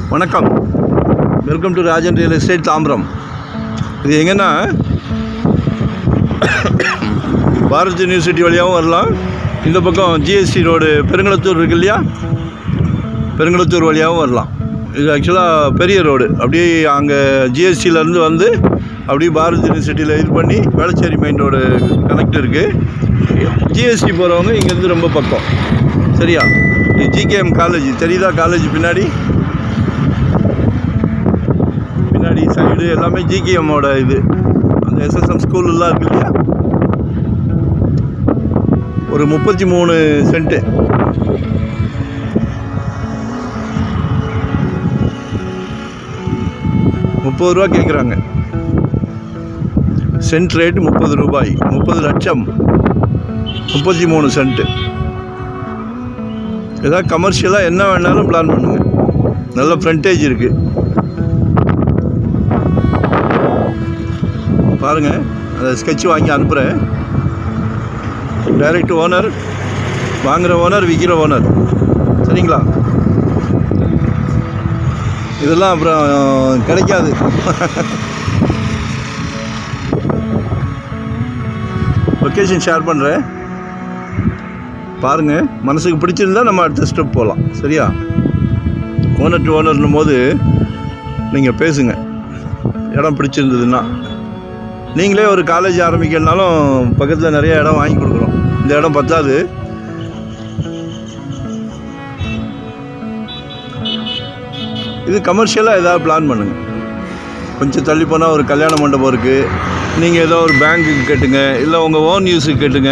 வணக்கம் welcome to Rajan real estate Tambaram இது எங்கன்னா பாரத் யூனிவர்சிட்டி வழியாகவும் வரலாம் இந்த பக்கம் ஜிஎஸ்டி ரோடு பெருங்களத்தூர் இருக்கு இல்லையா பெருங்களத்தூர் வழியாகவும் வரலாம் இது ஆக்சுவலாக பெரிய ரோடு அப்படியே அங்கே ஜிஎஸ்டியிலேருந்து வந்து அப்படியே பாரத் யூனிவர்சிட்டியில் இது பண்ணி வேளச்சேரி மெயின் ரோடு கனெக்ட் இருக்குது ஜிஎஸ்டி போகிறவங்க இங்கேருந்து ரொம்ப பக்கம் சரியா இது ஜிகேஎம் காலேஜ் தெரியுதா காலேஜ் பின்னாடி பின்னாடி சைடு எல்லாமே ஜிகேஎம்மோட இது அந்த எஸ்எஸ்எம் ஸ்கூல்லாம் இருக்கு இல்லையா ஒரு முப்பத்தி மூணு சென்ட்டு முப்பது ரூபா கேட்குறாங்க சென்ட் ரேட்டு முப்பது ரூபாய் முப்பது லட்சம் முப்பத்தி மூணு சென்ட்டு ஏதாவது கமர்ஷியலாக என்ன வேணாலும் பிளான் பண்ணுங்கள் நல்ல ஃப்ரண்டேஜ் இருக்குது பாருங்கள் அந்த ஸ்கெட்ச் வாங்கி அனுப்புகிறேன் டைரக்ட் ஓனர் வாங்குகிற ஓனர் விற்கிற ஓனர் சரிங்களா இதெல்லாம் அப்புறம் கிடைக்காது லொக்கேஷன் ஷேர் பண்ணுறேன் பாருங்கள் மனசுக்கு பிடிச்சிருந்தா நம்ம அடுத்த ஸ்டெப் போகலாம் சரியா ஓனர் டு ஓனர்னும் போது நீங்கள் பேசுங்க இடம் பிடிச்சிருந்ததுன்னா நீங்களே ஒரு காலேஜ் ஆரம்பிக்கிறனாலும் பக்கத்தில் நிறைய இடம் வாங்கி கொடுக்குறோம் இந்த இடம் பத்தாது இது கமர்ஷியலாக ஏதாவது பிளான் பண்ணுங்கள் கொஞ்சம் தள்ளி போனால் ஒரு கல்யாண மண்டபம் இருக்குது நீங்கள் ஏதோ ஒரு பேங்க்குக்கு கேட்டுங்க இல்லை உங்கள் ஓன் யூஸுக்கு கேட்டுங்க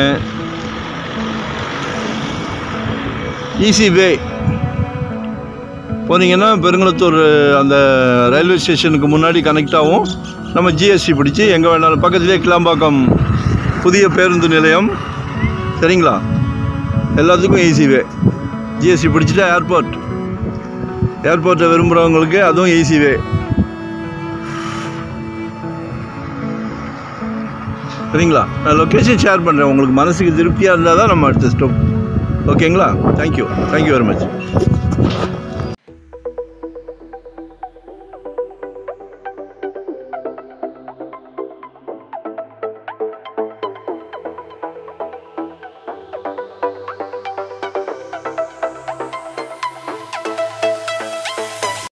ஈஸி வே போனீங்கன்னா பெருங்குளத்தூர் அந்த ரயில்வே ஸ்டேஷனுக்கு முன்னாடி கனெக்ட் ஆகும் நம்ம ஜிஎஸ்டி பிடிச்சி எங்கே வேணாலும் பக்கத்துலேயே கிளாம்பாக்கம் புதிய பேருந்து நிலையம் சரிங்களா எல்லாத்துக்கும் ஈஸி வே ஜிஎஸ்டி பிடிச்சிட்டா ஏர்போர்ட் ஏர்போர்ட்டை விரும்புகிறவங்களுக்கு அதுவும் ஈஸி வே சரிங்களா நான் லொக்கேஷன் ஷேர் பண்ணுறேன் உங்களுக்கு மனசுக்கு திருப்தியாக இருந்தால் தான் நம்ம அடுத்த ஸ்டெப் ஓகேங்களா தேங்க்யூ தேங்க்யூ வெரி மச்